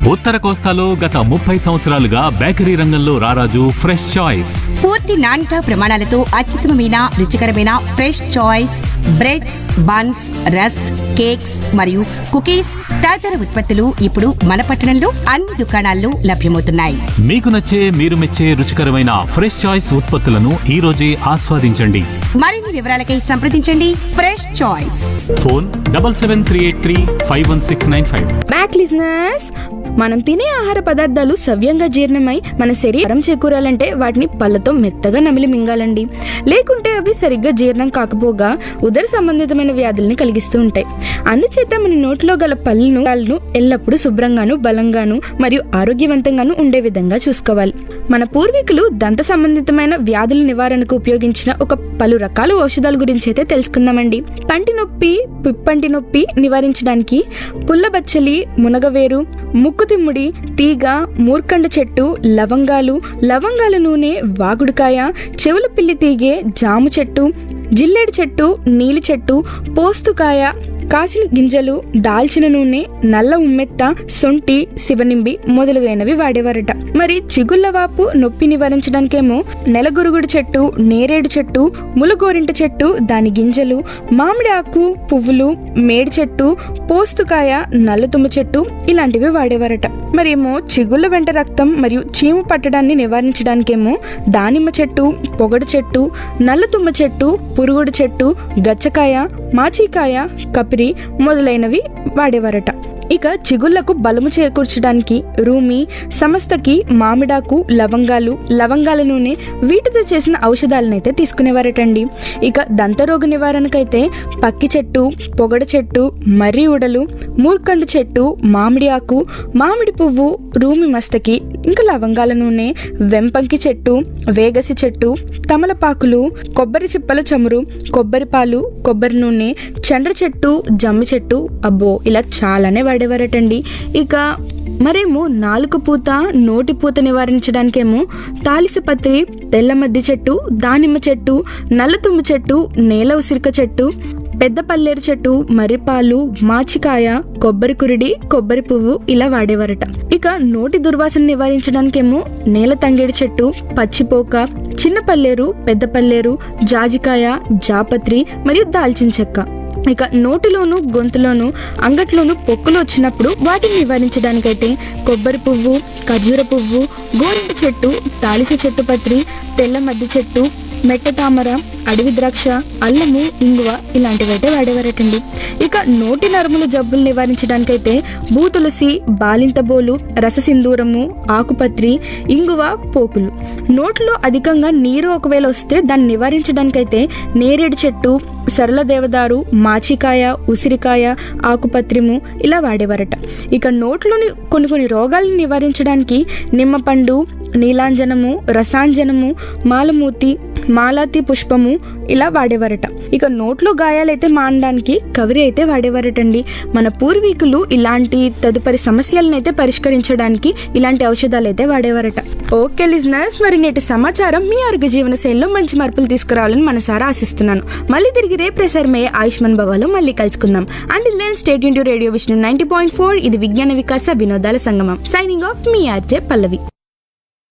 ఉత్తర కోస్తాలో గత ముప్పై సంవత్సరాలుగా బేకరీ రంగంలో రారాజు ఫ్రెష్ చాయిస్ పూర్తి నాణ్యత ప్రమాణాలతో అత్యుత్తమమైన రుచికరమైన fresh choice breads buns rusk cakes మరియు కుకీస్ తదితర ఉత్పత్తులు ఇప్పుడు మన పట్టణంలో అన్ని దుకాణాల్లో లభ్యమవుతున్నాయి మీకు నచ్చే మీరు మెచ్చే రుచికరమైన ఫ్రెష్ చాయిస్ ఉత్పత్తులను ఈ రోజే ఆస్వాదించండి మరిన్ని వివరాలకై సంప్రదించండి fresh choice phone double seven three eight three five one six nine five back listeners మనం తినే ఆహార పదార్థాలు సవ్యంగా జీర్ణమై మన శరీరం చేకూరాలంటే వాటిని పళ్ళతో మెత్తగా నమిలి మింగాలండి లేకుంటే అవి సరిగ్గా జీర్ణం కాకపోగా ఉదర సంబంధితమైన వ్యాధుల్ని కలిగిస్తూ ఉంటాయి అందుచేత మన నోట్లో గల పళ్ళను కాళ్ళను ఎల్లప్పుడూ శుభ్రంగాను బలంగాను మరియు ఆరోగ్యవంతంగాను ఉండే విధంగా చూసుకోవాలి మన పూర్వీకులు దంత సంబంధితమైన వ్యాధుల నివారణకు ఉపయోగించిన ఒక పలు రకాల ఔషధాల గురించి అయితే తెలుసుకుందామండి పంటి నొప్పి పిప్పంటి నొప్పి నివారించడానికి పుల్లబచ్చలి మునగవేరు ముక్కుతిమ్ముడి తీగ మూర్ఖండ చెట్టు లవంగాలు లవంగాల నూనె వాగుడుకాయ చెవుల పిల్లి తీగే జాము చెట్టు జిల్లేడు చెట్టు నీలి చెట్టు పోస్తుకాయ కాసిన గింజలు దాల్చిన నూనె నల్ల ఉమ్మెత్త సొంటి శివనింబి మొదలైనవి వాడేవారట మరి చిగుళ్ళవాపు నొప్పి నివారించడానికేమో నెలగురుగుడు చెట్టు నేరేడు చెట్టు ములగోరింట చెట్టు దాని గింజలు మామిడి ఆకు పువ్వులు మేడి చెట్టు పోస్తుకాయ నల్లతుమ్మ చెట్టు ఇలాంటివి వాడేవారట మరేమో చిగుళ్ళ వెంట రక్తం మరియు చీము పట్టడాన్ని నివారించడానికేమో దానిమ్మ చెట్టు పొగడు చెట్టు నల్లతుమ్మ చెట్టు పురుగుడు చెట్టు గచ్చకాయ మాచికాయ కపిరి మొదలైనవి వాడేవారట ఇక చిగుళ్లకు బలము చేకూర్చడానికి రూమి సమస్తకి మామిడాకు లవంగాలు లవంగాల నూనె వీటితో చేసిన ఔషధాలనైతే తీసుకునేవారటండి ఇక దంతరోగ నివారణకైతే పక్కి చెట్టు పొగడ చెట్టు మర్రి ఉడలు మూర్ఖండు చెట్టు మామిడి ఆకు మామిడి పువ్వు రూమి మస్తకి ఇంకా లవంగాల నూనె వెంపంకి చెట్టు వేగసి చెట్టు తమలపాకులు కొబ్బరి చిప్పల చమురు కొబ్బరి పాలు కొబ్బరి నూనె చండ్ర చెట్టు జమ్మి చెట్టు అబ్బో ఇలా చాలానే వాడేవారటండి ఇక మరేమో నాలుక పూత నోటి పూత నివారించడానికేమో తాలిసపత్రి తెల్ల మద్ది చెట్టు దానిమ్మ చెట్టు నల్లతుమ్మ చెట్టు నేల ఉసిరిక చెట్టు పెద్ద పల్లేరు చెట్టు మర్రిపాలు మాచికాయ కొబ్బరి కురిడి కొబ్బరి పువ్వు ఇలా వాడేవారట ఇక నోటి దుర్వాసన నివారించడానికేమో నేల తంగేడు చెట్టు పచ్చిపోక చిన్న పల్లేరు పెద్ద పల్లేరు జాజికాయ జాపత్రి మరియు దాల్చిన చెక్క ఇక నోటిలోను గొంతులోను అంగట్లోను పొక్కులు వచ్చినప్పుడు వాటిని నివారించడానికైతే కొబ్బరి పువ్వు ఖర్జూర పువ్వు గోరింట చెట్టు తాలిస చెట్టు పత్రి తెల్ల మద్ది చెట్టు మెట్ట తామర అడవి ద్రాక్ష అల్లము ఇంగువ ఇలాంటివైతే వాడేవారటండి ఇక నోటి నరముల జబ్బులు నివారించడానికైతే బూతులసి బాలింతబోలు రససింధూరము ఆకుపత్రి ఇంగువ పోకులు నోట్లో అధికంగా నీరు ఒకవేళ వస్తే దాన్ని నివారించడానికైతే నేరేడు చెట్టు సరళ దేవదారు మాచికాయ ఉసిరికాయ ఆకుపత్రిము ఇలా వాడేవారట ఇక నోట్లోని కొన్ని కొన్ని రోగాలను నివారించడానికి నిమ్మపండు నీలాంజనము రసాంజనము మాలమూతి మాలాతి పుష్పము ఇలా వాడేవారట ఇక నోట్లో గాయాలైతే మానడానికి కవరి అయితే వాడేవారటండి మన పూర్వీకులు ఇలాంటి తదుపరి సమస్యలను అయితే పరిష్కరించడానికి ఇలాంటి ఔషధాలు అయితే వాడేవారట ఓకే లిజనర్స్ మరి నేటి సమాచారం మీ ఆరోగ్య జీవన శైలిలో మంచి మార్పులు తీసుకురావాలని మనసారా ఆశిస్తున్నాను మళ్ళీ తిరిగి రేపు ప్రసారమయ్యే ఆయుష్మాన్ భవాలో మళ్ళీ కలుసుకుందాం and listen state into radio Vishnu ninety point four ఇది విజ్ఞాన వికాస వినోదాల సంగమం సైనింగ్ ఆఫ్ మీ ఆర్జే పల్లవి